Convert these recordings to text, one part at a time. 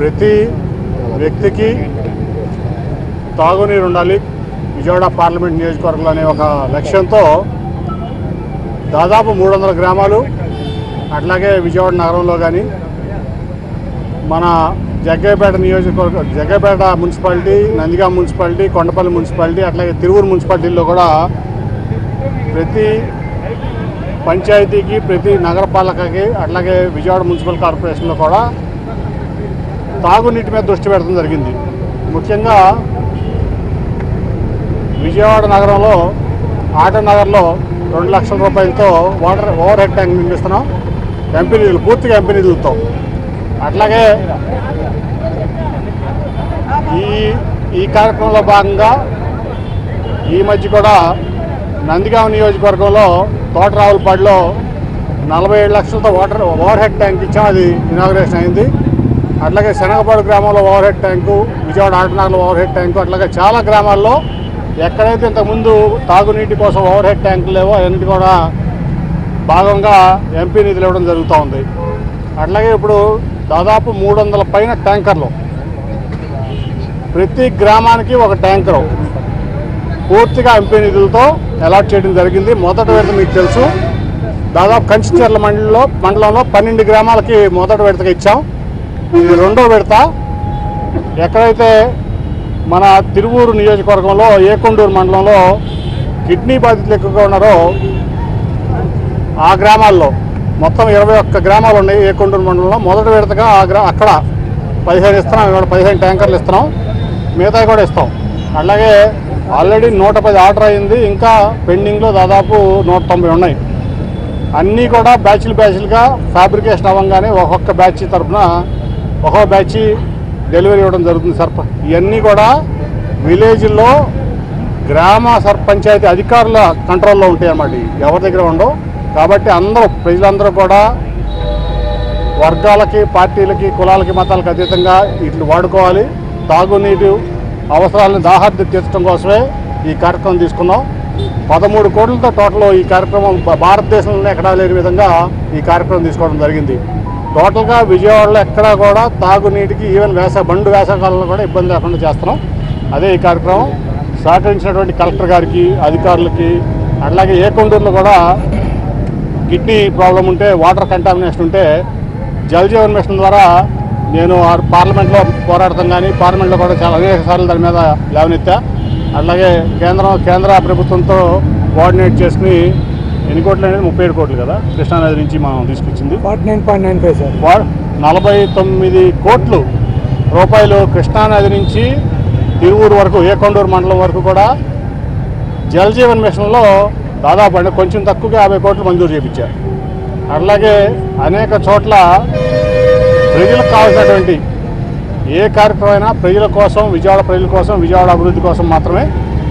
ప్రతి వ్యక్తికి తాగునీరు ఉండాలి విజయవాడ పార్లమెంట్ నియోజకవర్గంలో అనే ఒక లక్ష్యంతో దాదాపు మూడు వందల గ్రామాలు అట్లాగే విజయవాడ నగరంలో కానీ మన జగ్గైపేట నియోజకవర్గ Jaggayyapeta municipality Nandigama municipality Kondapalli municipality అట్లాగే తిరువురు మున్సిపాలిటీల్లో కూడా ప్రతి పంచాయతీకి ప్రతి నగరపాలకకి అట్లాగే విజయవాడ మున్సిపల్ కార్పొరేషన్లో కూడా తాగునీటి మీద దృష్టి పెట్టడం జరిగింది ముఖ్యంగా విజయవాడ నగరంలో ఆటో నగర్లో రెండు లక్షల రూపాయలతో వాటర్ ఓవర్ హెడ్ ట్యాంక్ నిర్మిస్తున్నాం ఎంపీ నిధులు పూర్తిగా ఎంపీ నిధులతో అట్లాగే ఈ ఈ కార్యక్రమంలో భాగంగా ఈ మధ్య కూడా నందిగాం నియోజకవర్గంలో తోటరావులపాడులో నలభై ఏడు లక్షలతో వాటర్ ఓవర్ హెడ్ ట్యాంక్ ఇచ్చాం అది ఇనాగ్రేషన్ అయింది అట్లాగే శనగపాడు గ్రామంలో ఓవర్ హెడ్ ట్యాంకు విజయవాడ ఆటనగర్లో ఓవర్ హెడ్ ట్యాంకు అట్లాగే చాలా గ్రామాల్లో ఎక్కడైతే ఇంతకుముందు తాగునీటి కోసం ఓవర్ హెడ్ ట్యాంకులు లేవో అవన్నీ కూడా భాగంగా ఎంపీ నిధులు ఇవ్వడం జరుగుతూ ఉంది అట్లాగే ఇప్పుడు దాదాపు మూడు వందల పైన ట్యాంకర్లు ప్రతి గ్రామానికి ఒక ట్యాంకరు పూర్తిగా ఎంపీ నిధులతో అలాట్ చేయడం జరిగింది మొదటి విడత మీకు తెలుసు దాదాపు కంచిచర్ల మండలిలో మండలంలో పన్నెండు గ్రామాలకి మొదటి విడతగా ఇచ్చాం ఇది రెండో విడత ఎక్కడైతే మన తిరువూరు నియోజకవర్గంలో ఏకొండూరు మండలంలో కిడ్నీ బాధితులు ఎక్కువగా ఉన్నారో ఆ గ్రామాల్లో మొత్తం ఇరవై ఒక్క గ్రామాలు ఉన్నాయి ఏకొండూరు మండలంలో మొదటి విడతగా ఆ గ్రా అక్కడ పదిహేను ఇస్తున్నాం ఇవాళ పదిహేను ట్యాంకర్లు ఇస్తున్నాం మిగతావి కూడా ఇస్తాం అలాగే ఆల్రెడీ నూట పది ఆర్డర్ అయింది ఇంకా పెండింగ్లో దాదాపు నూట తొంభై ఉన్నాయి అన్నీ కూడా బ్యాచ్లు బ్యాచ్లుగా ఫ్యాబ్రికేషన్ అవ్వగానే ఒక్కొక్క బ్యాచ్ తరఫున ఒక్కొక్క బ్యాచ్ డెలివరీ ఇవ్వడం జరుగుతుంది సర్ప ఇవన్నీ కూడా విలేజ్లో గ్రామ సర్ పంచాయతీ అధికారుల కంట్రోల్లో ఉంటాయి అన్నమాట ఇవి. ఎవరి దగ్గర ఉండవు కాబట్టి అందరూ ప్రజలందరూ కూడా వర్గాలకి పార్టీలకి కులాలకి మతాలకు అతీతంగా వీటిని వాడుకోవాలి తాగునీటి అవసరాలను దాహార్తి తీర్చడం కోసమే ఈ కార్యక్రమం తీసుకున్నాం పదమూడు కోట్లతో టోటల్ ఈ కార్యక్రమం భా- భారతదేశంలోనే ఎక్కడా లేని విధంగా ఈ కార్యక్రమం తీసుకోవడం జరిగింది టోటల్గా విజయవాడలో ఎక్కడా కూడా తాగునీటికి ఈవెన్ వేస బండు వేసవకాలంలో కూడా ఇబ్బంది లేకుండా చేస్తున్నాం అదే ఈ కార్యక్రమం సహకరించినటువంటి కలెక్టర్ గారికి అధికారులకి అట్లాగే ఏ కొండూరులో కూడా కిడ్నీ ప్రాబ్లం ఉంటే వాటర్ కంటామినేషన్ ఉంటే జల్ జీవన్ మిషన్ ద్వారా నేను ఆ పార్లమెంట్లో పోరాడతాం కానీ పార్లమెంట్లో కూడా చాలా అనేక సార్లు దాని మీద లేవనెత్తా అలాగే కేంద్రం కేంద్ర ప్రభుత్వంతో కోఆర్డినేట్ చేసుకుని ఎన్ని కోట్లు అనేది ముప్పై ఏడు కోట్లు కదా కృష్ణానది నుంచి మనం తీసుకొచ్చింది forty nine point nine five sir వా- నలభై తొమ్మిది కోట్లు రూపాయలు కృష్ణానది నుంచి తిరువూరు వరకు ఏకొండూరు మండలం వరకు కూడా జల్ జీవన్ మిషన్లో దాదాపు అంటే కొంచెం తక్కువగా యాభై కోట్లు మంజూరు చేయించారు అలాగే అనేక చోట్ల ప్రజలకు కావాల్సినటువంటి ఏ కార్యక్రమం అయినా ప్రజల కోసం విజయవాడ ప్రజల కోసం విజయవాడ అభివృద్ధి కోసం మాత్రమే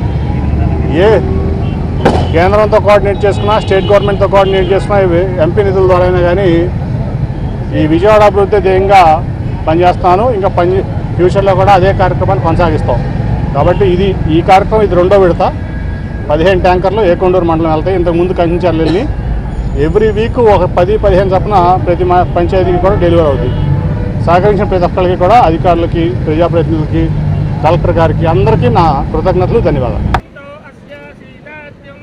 ఏ కేంద్రంతో కోఆర్డినేట్ చేసుకున్నా స్టేట్ గవర్నమెంట్తో కోఆర్డినేట్ చేసుకున్నా ఇవి ఎంపీ నిధుల ద్వారా అయినా కానీ ఈ విజయవాడ అభివృద్ధి ధ్యేయంగా పనిచేస్తాను ఇంకా పని ఫ్యూచర్లో కూడా అదే కార్యక్రమాన్ని కొనసాగిస్తాం కాబట్టి ఇది ఈ కార్యక్రమం ఇది రెండో విడత పదిహేను ట్యాంకర్లు ఏకొండూరు మండలం వెళ్తాయి ఇంతకు ముందు కంచెలు వెళ్ళి ఎవ్రీ వీక్ ఒక పది పదిహేను చొప్పున ప్రతి మా పంచాయతీకి కూడా డెలివరీ అవుతుంది సహకరించిన ప్రతి ఒక్కరికి కూడా అధికారులకి ప్రజాప్రతినిధులకి కలెక్టర్ గారికి అందరికీ నా కృతజ్ఞతలు ధన్యవాదాలు तो अस्य शीलाद्यं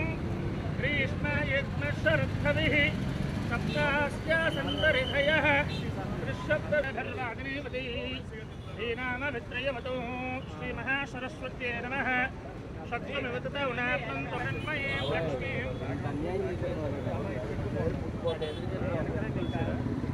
ग्रीष्मयुग्मशरद्धविः सप्तास्य सन्दर्भयः ऋषभधर्वादिनीपति श्रीनामवित्रयमतो श्रीमहासरस्वत्यै नमः सत्त्वमिवततौनात्मन्तमन्मये लक्ष्मीं